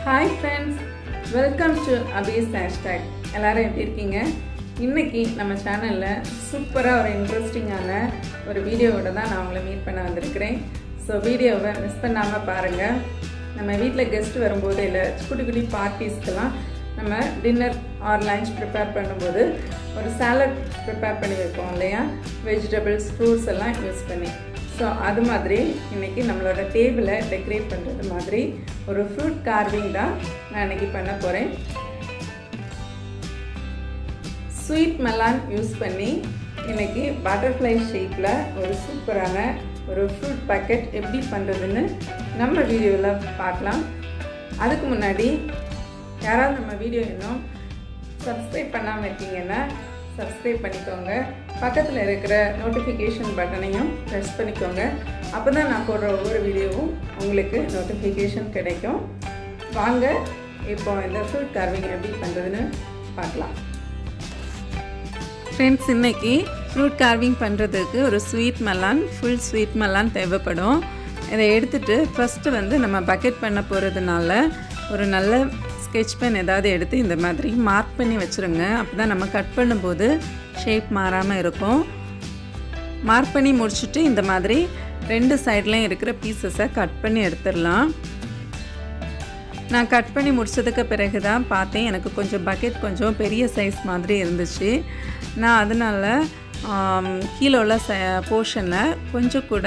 hi friends welcome to அபீஸ் hashtag எல்லாரும் எப்படி இருக்கீங்க இன்னைக்கு நம்ம சேனலில் சூப்பராக ஒரு இன்ட்ரெஸ்டிங்கான ஒரு வீடியோவோட தான் நான் உங்களை மீட் பண்ண வந்திருக்கிறேன் ஸோ வீடியோவை மிஸ் பண்ணாமல் பாருங்கள் நம்ம வீட்டில் கெஸ்ட் வரும்போது இல்லை குட்டி குட்டி பார்ட்டிஸ்க்கெல்லாம் நம்ம டின்னர் ஆர் லஞ்ச் ப்ரிப்பேர் பண்ணும்போது ஒரு சாலட் ப்ரிப்பேர் பண்ணி வைப்போம் இல்லையா வெஜிடபிள்ஸ் ஃப்ரூட்ஸ் எல்லாம் யூஸ் பண்ணி ஸோ அது மாதிரி இன்றைக்கி நம்மளோட டேபிளை டெக்கரேட் பண்ணுறது மாதிரி ஒரு ஃப்ரூட் கார்விங் தான் நான் இன்றைக்கி பண்ண போகிறேன் ஸ்வீட் மெலான் யூஸ் பண்ணி இன்றைக்கி பட்டர்ஃப்ளை ஷேப்பில் ஒரு சூப்பரான ஒரு ஃப்ரூட் பேக்கெட் எப்படி பண்ணுறதுன்னு நம்ம வீடியோவில் பார்க்கலாம் அதுக்கு முன்னாடி யாராவது நம்ம வீடியோ இன்னும் சப்ஸ்கிரைப் பண்ணாமல் இருக்கீங்கன்னா சப்ஸ்கிரைப் பண்ணிக்கோங்க பக்கத்தில் இருக்கிற நோட்டிஃபிகேஷன் பட்டனையும் ப்ரெஸ் பண்ணிக்கோங்க அப்போ தான் நான் போடுற ஒவ்வொரு வீடியோவும் உங்களுக்கு நோட்டிஃபிகேஷன் கிடைக்கும் வாங்க இப்போ இந்த ஃப்ரூட் கார்விங் எப்படி பண்ணுறதுன்னு பார்க்கலாம் ஃப்ரெண்ட்ஸ் இன்றைக்கி ஃப்ரூட் கார்விங் பண்ணுறதுக்கு ஒரு sweet melon full sweet melon தேவைப்படும் இதை எடுத்துகிட்டு ஃபஸ்ட்டு வந்து நம்ம பக்கெட் பண்ண போகிறதுனால ஒரு நல்ல ஸ்கெட்ச் பென் ஏதாவது எடுத்து இந்த மாதிரி மார்க் பண்ணி வச்சுருங்க அப்போ தான் நம்ம கட் பண்ணும்போது ஷேப் மாறாமல் இருக்கும் மார்க் பண்ணி முடிச்சுட்டு இந்த மாதிரி ரெண்டு சைட்லேயும் இருக்கிற பீசஸை கட் பண்ணி எடுத்துடலாம் நான் கட் பண்ணி முடிச்சதுக்கு பிறகு தான் பார்த்தேன் எனக்கு கொஞ்சம் பக்கெட் கொஞ்சம் பெரிய சைஸ் மாதிரி இருந்துச்சு நான் அதனால் கீழே உள்ள ச போர்ஷனில் கொஞ்சம் கூட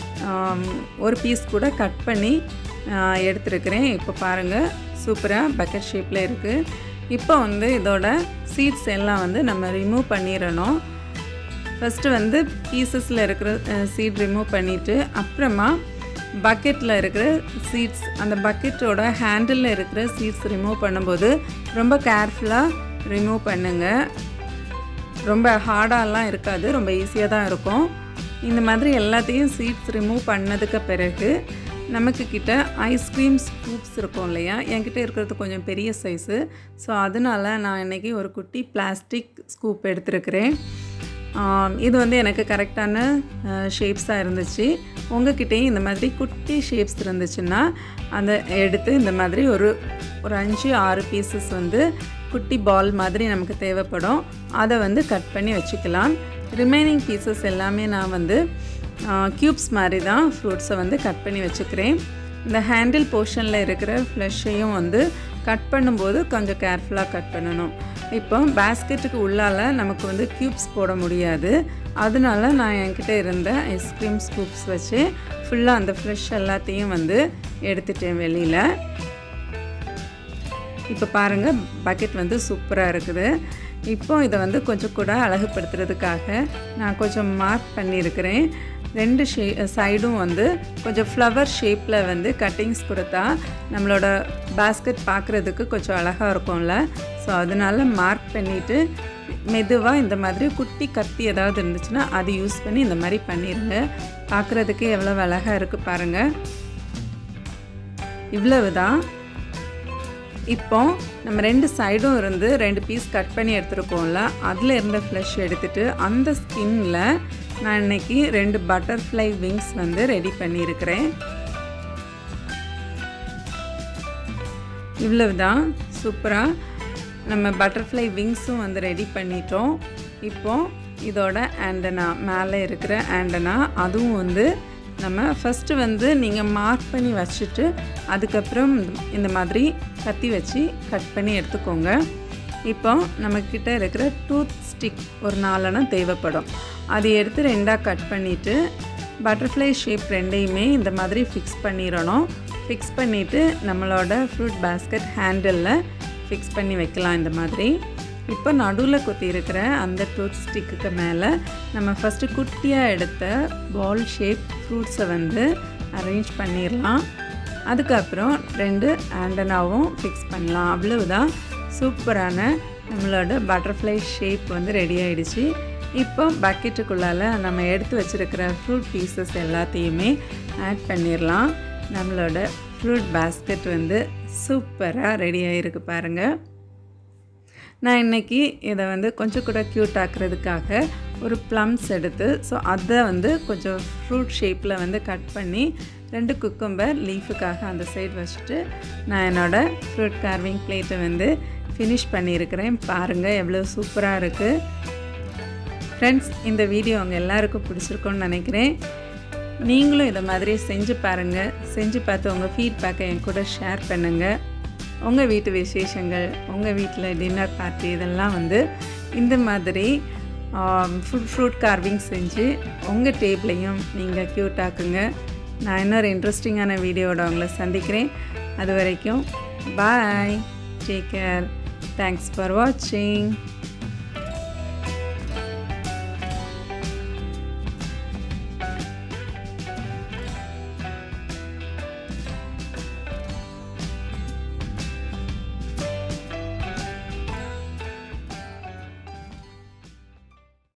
ஒரு பீஸ் கூட கட் பண்ணி எடுத்துருக்கிறேன் இப்போ பாருங்கள் சூப்பராக பக்கெட் ஷேப்பில் இருக்குது இப்போ வந்து இதோட சீட்ஸ் எல்லாம் வந்து நம்ம ரிமூவ் பண்ணிடணும் ஃபஸ்ட்டு வந்து பீசஸில் இருக்கிற சீட் ரிமூவ் பண்ணிவிட்டு அப்புறமா பக்கெட்டில் இருக்கிற சீட்ஸ் அந்த பக்கெட்டோட ஹேண்டிலில் இருக்கிற சீட்ஸ் ரிமூவ் பண்ணும்போது ரொம்ப கேர்ஃபுல்லாக ரிமூவ் பண்ணுங்கள் ரொம்ப ஹார்டாலாம் இருக்காது ரொம்ப ஈஸியாக தான் இருக்கும் இந்த மாதிரி எல்லாத்தையும் சீட்ஸ் ரிமூவ் பண்ணதுக்கு பிறகு நமக்கு கிட்ட ஐஸ்கிரீம் ஸ்கூப்ஸ் இருக்கும் இல்லையா என்கிட்ட இருக்கிறது கொஞ்சம் பெரிய சைஸு ஸோ அதனால நான் இன்றைக்கி ஒரு குட்டி பிளாஸ்டிக் ஸ்கூப் எடுத்துருக்கிறேன் இது வந்து எனக்கு கரெக்டான ஷேப்ஸாக இருந்துச்சு உங்ககிட்டயும் இந்த மாதிரி குட்டி ஷேப்ஸ் இருந்துச்சுன்னா அதை எடுத்து இந்த மாதிரி ஒரு ஒரு அஞ்சு ஆறு பீசஸ் வந்து குட்டி பால் மாதிரி நமக்கு தேவைப்படும் அதை வந்து கட் பண்ணி வச்சுக்கலாம் ரிமைனிங் பீசஸ் எல்லாமே நான் வந்து க்யூப்ஸ் மாதிரி தான் ஃப்ரூட்ஸை வந்து கட் பண்ணி வச்சுக்கிறேன் இந்த ஹேண்டில் போர்ஷனில் இருக்கிற ஃப்ளஷையும் வந்து கட் பண்ணும்போது கொஞ்சம் கேர்ஃபுல்லாக கட் பண்ணணும் இப்போ பேஸ்கெட்டுக்கு உள்ளால் நமக்கு வந்து க்யூப்ஸ் போட முடியாது அதனால நான் என்கிட்ட இருந்த ஐஸ்கிரீம் ஸ்கூப்ஸ் வச்சு ஃபுல்லாக அந்த ஃப்ரெஷ் எல்லாத்தையும் வந்து எடுத்துட்டேன் வெளியில் இப்போ பாருங்கள் பக்கெட் வந்து சூப்பராக இருக்குது இப்போ இதை வந்து கொஞ்சம் கூட அழகுபடுத்துறதுக்காக நான் கொஞ்சம் மார்க் பண்ணியிருக்கிறேன் ரெண்டு ஷே சைடும் வந்து கொஞ்சம் ஃப்ளவர் ஷேப்பில் வந்து கட்டிங்ஸ் கொடுத்தா நம்மளோட பேஸ்கெட் பார்க்குறதுக்கு கொஞ்சம் அழகாக இருக்கும்ல ஸோ அதனால் மார்க் பண்ணிவிட்டு மெதுவாக இந்த மாதிரி குட்டி கத்தி ஏதாவது இருந்துச்சுன்னா அது யூஸ் பண்ணி இந்த மாதிரி பண்ணிடுங்க பார்க்குறதுக்கு எவ்வளோ அழகாக இருக்குது பாருங்கள் இவ்வளவு தான் இப்போ நம்ம ரெண்டு சைடும் இருந்து ரெண்டு பீஸ் கட் பண்ணி எடுத்துருக்கோம்ல அதில் இருந்த ஃப்ளஷ் எடுத்துகிட்டு அந்த ஸ்கின்னில் நான் இன்றைக்கி ரெண்டு பட்டர்ஃப்ளை விங்ஸ் வந்து ரெடி பண்ணியிருக்கிறேன் இவ்வளவு தான் சூப்பராக நம்ம பட்டர்ஃப்ளை விங்ஸும் வந்து ரெடி பண்ணிட்டோம் இப்போ இதோட ஆண்டனா மேலே இருக்கிற ஆண்டனா அதுவும் வந்து நம்ம ஃபஸ்ட்டு வந்து நீங்கள் மார்க் பண்ணி வச்சுட்டு அதுக்கப்புறம் இந்த மாதிரி கத்தி வச்சு கட் பண்ணி எடுத்துக்கோங்க இப்போ நம்மக்கிட்ட இருக்கிற டூத் ஸ்டிக் ஒரு நாலெண்ணம் தேவைப்படும் அது எடுத்து ரெண்டாக கட் பண்ணிவிட்டு பட்டர்ஃப்ளை ஷேப் ரெண்டையுமே இந்த மாதிரி ஃபிக்ஸ் பண்ணிடணும் ஃபிக்ஸ் பண்ணிவிட்டு நம்மளோட ஃப்ரூட் பேஸ்கெட் ஹேண்டிலில் ஃபிக்ஸ் பண்ணி வைக்கலாம் இந்த மாதிரி இப்போ நடுவில் குத்தி இருக்கிற அந்த டூத் ஸ்டிக்குக்கு மேலே நம்ம ஃபஸ்ட்டு குட்டியாக எடுத்த பால் ஷேப் ஃப்ரூட்ஸை வந்து அரேஞ்ச் பண்ணிடலாம் அதுக்கப்புறம் ரெண்டு ஆண்டனாவும் ஃபிக்ஸ் பண்ணலாம் அவ்வளவுதான் சூப்பரான நம்மளோட பட்டர்ஃப்ளை ஷேப் வந்து ரெடி ஆகிடுச்சு இப்போ பக்கெட்டுக்குள்ளால் நம்ம எடுத்து வச்சுருக்கிற ஃப்ரூட் பீசஸ் எல்லாத்தையுமே ஆட் பண்ணிடலாம் நம்மளோட ஃப்ரூட் பேஸ்கெட் வந்து சூப்பராக ரெடி ஆகிருக்கு பாருங்கள் நான் இன்றைக்கி இதை வந்து கொஞ்சம் கூட க்யூட் ஆக்குறதுக்காக ஒரு ப்ளம்ஸ் எடுத்து ஸோ அதை வந்து கொஞ்சம் ஃப்ரூட் ஷேப்பில் வந்து கட் பண்ணி ரெண்டு குக்கும்பர் லீஃபுக்காக அந்த சைடு வச்சுட்டு நான் என்னோடய ஃப்ரூட் கார்விங் பிளேட்டை வந்து ஃபினிஷ் பண்ணியிருக்கிறேன் பாருங்கள் எவ்வளோ சூப்பராக இருக்குது ஃப்ரெண்ட்ஸ் இந்த வீடியோ அவங்க எல்லாருக்கும் பிடிச்சிருக்கும்னு நினைக்கிறேன் நீங்களும் இதை மாதிரி செஞ்சு பாருங்கள் செஞ்சு பார்த்து உங்கள் ஃபீட்பேக்கை என் கூட ஷேர் பண்ணுங்கள் உங்கள் வீட்டு விசேஷங்கள் உங்கள் வீட்டில் டின்னர் பார்ட்டி இதெல்லாம் வந்து இந்த மாதிரி ஃபுட் ஃப்ரூட் கார்விங் செஞ்சு உங்கள் டேபிளையும் நீங்கள் க்யூட் ஆக்குங்க நான் இன்னொரு இன்ட்ரெஸ்டிங்கான வீடியோவோட உங்களை சந்திக்கிறேன் அது வரைக்கும் bye take care thanks for வாட்சிங்